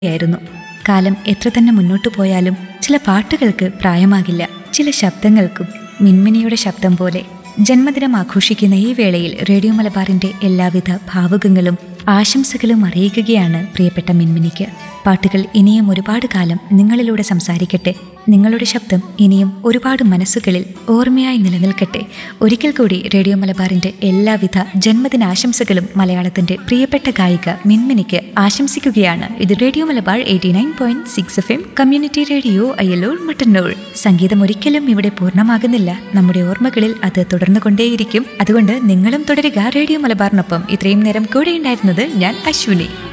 യായിരുന്നു കാലം എത്ര തന്നെ മുന്നോട്ടു പോയാലും ചില പാട്ടുകൾക്ക് പ്രായമാകില്ല ചില ശബ്ദങ്ങൾക്കും മിൻമിനിയുടെ ശബ്ദം പോലെ ജന്മദിനം ആഘോഷിക്കുന്ന ഈ വേളയിൽ റേഡിയോ മലബാറിന്റെ എല്ലാവിധ ഭാവുകങ്ങളും ആശംസകളും അറിയിക്കുകയാണ് പ്രിയപ്പെട്ട മിൻമിനിക്ക് പാട്ടുകൾ ഇനിയും ഒരുപാട് കാലം നിങ്ങളിലൂടെ സംസാരിക്കട്ടെ നിങ്ങളുടെ ശബ്ദം ഇനിയും ഒരുപാട് മനസ്സുകളിൽ ഓർമ്മയായി നിലനിൽക്കട്ടെ ഒരിക്കൽ കൂടി റേഡിയോ മലബാറിന്റെ എല്ലാവിധ ജന്മദിനാശംസകളും മലയാളത്തിന്റെ പ്രിയപ്പെട്ട ഗായിക മിൻമിനിക്ക് ആശംസിക്കുകയാണ് ഇത് radio Malabar eighty nine point six F M community radio Ayyalur Mattannur സംഗീതം ഒരിക്കലും ഇവിടെ പൂർണ്ണമാകുന്നില്ല നമ്മുടെ ഓർമ്മകളിൽ അത് തുടർന്നുകൊണ്ടേയിരിക്കും അതുകൊണ്ട് നിങ്ങളും തുടരുക റേഡിയോ മലബാറിനൊപ്പം ഇത്രയും നേരം കൂടെ ഉണ്ടായിരുന്നത് ഞാൻ അശ്വിനി